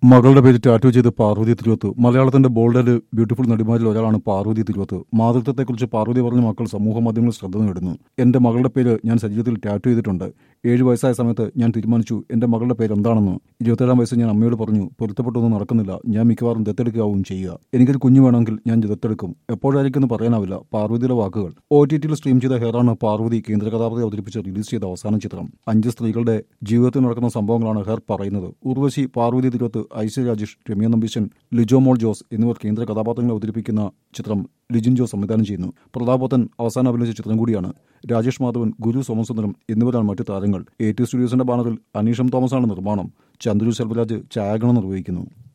മകളുടെ പേര് ടാറ്റു ചെയ്ത് പാർവതി തിരുവത്ത് മലയാളത്തിന്റെ ബോൾഡ് ബ്യൂട്ടിഫുൾ നടിമാരിൽ ഒരാളാണ് പാർവതി തിരുവത്ത് മാതൃത്വത്തെക്കുറിച്ച് പാർവതി പറഞ്ഞ മക്കൾ സമൂഹ മാധ്യമങ്ങളിൽ ശ്രദ്ധ നേടുന്നു എന്റെ മകളുടെ പേര് ഞാൻ ശരീരത്തിൽ ടാറ്റു ചെയ്തിട്ടുണ്ട് ഏഴ് വയസ്സായ സമയത്ത് ഞാൻ തീരുമാനിച്ചു എന്റെ മകളുടെ പേര് എന്താണെന്ന് ഇരുപത്തേഴാം വയസ്സ് ഞാൻ അമ്മയോട് പറഞ്ഞു പൊരുത്തപ്പെട്ടൊന്നും നടക്കുന്നില്ല ഞാൻ മിക്കവാറും ദത്തെടുക്കുകയാവും ചെയ്യുക എനിക്കൊരു കുഞ്ഞു വേണമെങ്കിൽ ഞാൻ ദത്തെടുക്കും എപ്പോഴായിരിക്കും എന്ന് പറയാനാവില്ല പാർവതിയുടെ വാക്കുകൾ ഒ ടി ടിയിൽ സ്ട്രീം ചെയ്ത ഹെയറാണ് പാർവതി കേന്ദ്ര കഥാപാത്രത്തെ അവതരിപ്പിച്ച് റിലീസ് ചെയ്ത അവസാന ചിത്രം അഞ്ച് സ്ത്രീകളുടെ ജീവിതത്തിൽ നടക്കുന്ന സംഭവങ്ങളാണ് ഹെയർ പറയുന്നത് ഉർവശി പാർവതി തിരുവത്ത് ഐശ്വര്യ രാജേഷ് രമ്യ നമ്പീശൻ ലിജോ മോൾ ജോസ് എന്നിവർ കേന്ദ്ര കഥാപാത്രങ്ങളെ അവതരിപ്പിക്കുന്ന ചിത്രം ലിജിൻ ജോസ് സംവിധാനം ചെയ്യുന്നു പ്രതാപോത്തൻ അവസാനം അഭിനയിച്ച ചിത്രം കൂടിയാണ് രാജേഷ് മാധവൻ ഗുരു സോമസുന്ദരം എന്നിവരാണ് മറ്റു താരങ്ങൾ എ ടി സ്റ്റുഡിയോസിന്റെ ബാനറിൽ അനീഷം തോമസാണ് നിർമ്മാണം ചന്ദ്രു സെൽവരാജ് ഛായാഗ്രഹണം നിർവഹിക്കുന്നു